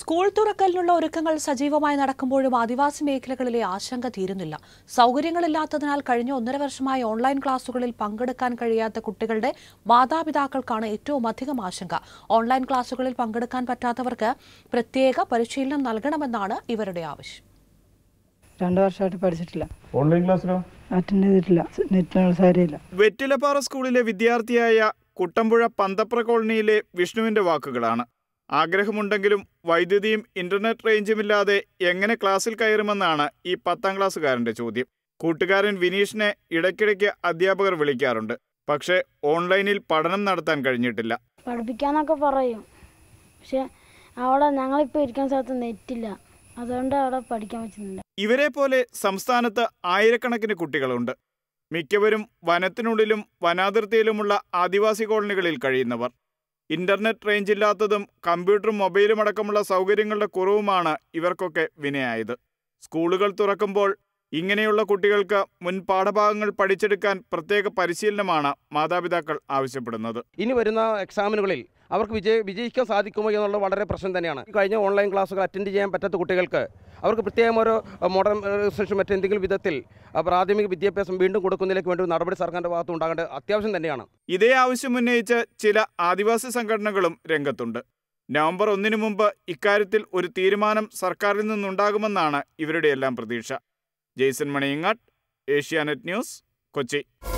school തുറക്കലിനുള്ള ഒരുക്കങ്ങൾ സജീവമായി നടക്കുമ്പോഴും ആദിവാസി മേഖലകളിലെ ആശങ്ക തീരുന്നില്ല സൗകര്യങ്ങളില്ലാത്തതിനാൽ കഴിഞ്ഞ ഒന്നര വർഷമായി ഓൺലൈൻ ക്ലാസുകളിൽ പങ്കെടുക്കാൻ കഴിയാത്ത കുട്ടികളുടെ മാതാപിതാക്കൾക്കാണ് ഏറ്റവും അധികം ആശങ്ക ഓൺലൈൻ ക്ലാസുകളിൽ പങ്കെടുക്കാൻ പറ്റാത്തവർക്ക് പ്രത്യേക പരിശീലനം നൽകണമെന്നാണ് ഇവരുടെ ആവശ്യം രണ്ട് വർഷമായിട്ട് പഠിച്ചിട്ടില്ല ഓൺലൈൻ ക്ലാസ്സിലോ അറ്റൻഡ് ചെയ്തിട്ടില്ല നെറ്റിനുള്ള സാരിയില്ല വെറ്റിലപ്പാറ സ്കൂളിലെ വിദ്യാർത്ഥിയായ കുട്ടമ്പുഴ പന്തപ്ര കോളനിയിലെ വിഷ്ണുവിന്റെ വാക്കുകളാണ് ആഗ്രഹമുണ്ടെങ്കിലും വൈദ്യുതിയും ഇന്റർനെറ്റ് റേഞ്ചുമില്ലാതെ എങ്ങനെ ക്ലാസ്സിൽ കയറുമെന്നാണ് ഈ പത്താം ക്ലാസ്സുകാരന്റെ ചോദ്യം കൂട്ടുകാരൻ വിനീഷിനെ ഇടയ്ക്കിടയ്ക്ക് അധ്യാപകർ വിളിക്കാറുണ്ട് പക്ഷേ ഓൺലൈനിൽ പഠനം നടത്താൻ കഴിഞ്ഞിട്ടില്ല പഠിപ്പിക്കാന്നൊക്കെ പറയും പക്ഷെ അവിടെ ഞങ്ങളിപ്പോൾ ഇരിക്കുന്ന സ്ഥലത്ത് നെറ്റില്ല അതുകൊണ്ട് അവിടെ പഠിക്കാൻ പറ്റുന്നില്ല ഇവരെ പോലെ സംസ്ഥാനത്ത് ആയിരക്കണക്കിന് കുട്ടികളുണ്ട് മിക്കവരും വനത്തിനുള്ളിലും വനാതിർത്തിയിലുമുള്ള ആദിവാസി കോളനികളിൽ കഴിയുന്നവർ ഇന്റർനെറ്റ് റേഞ്ച് ഇല്ലാത്തതും കമ്പ്യൂട്ടറും മൊബൈലും അടക്കമുള്ള സൗകര്യങ്ങളുടെ കുറവുമാണ് ഇവർക്കൊക്കെ വിനയായത് സ്കൂളുകൾ തുറക്കുമ്പോൾ ഇങ്ങനെയുള്ള കുട്ടികൾക്ക് മുൻ പാഠഭാഗങ്ങൾ പഠിച്ചെടുക്കാൻ പ്രത്യേക പരിശീലനമാണ് മാതാപിതാക്കൾ ആവശ്യപ്പെടുന്നത് ഇനി വരുന്ന എക്സാമിനുകളിൽ അവർക്ക് വിജയ വിജയിക്കാൻ സാധിക്കുമോ എന്നുള്ള വളരെ പ്രശ്നം തന്നെയാണ് ഈ കഴിഞ്ഞ ഓൺലൈൻ ക്ലാസ്സുകൾ അറ്റൻഡ് ചെയ്യാൻ പറ്റാത്ത കുട്ടികൾക്ക് അവർക്ക് പ്രത്യേകം ഒരു മോഡേൺ റിസർച്ച് മറ്റെന്തെങ്കിലും വിധത്തിൽ ആ, പ്രാഥമിക വിദ്യാഭ്യാസം വീണ്ടും കൊടുക്കുന്നതിലേക്ക് വേണ്ടി ഒരു നടപടി സർക്കാരിൻ്റെ ഭാഗത്ത് ഉണ്ടാകേണ്ടത് അത്യാവശ്യം തന്നെയാണ് ഇതേ ആവശ്യം ഉന്നയിച്ച് ചില ആദിവാസി സംഘടനകളും രംഗത്തുണ്ട് നവംബർ ഒന്നിനു മുമ്പ് ഇക്കാര്യത്തിൽ ഒരു തീരുമാനം സർക്കാരിൽ നിന്നുണ്ടാകുമെന്നാണ് ഇവരുടെ എല്ലാം പ്രതീക്ഷ ജെയ്സൺ മണിയങ്ങാട്ട് ഏഷ്യാനെറ്റ് ന്യൂസ് കൊച്ചി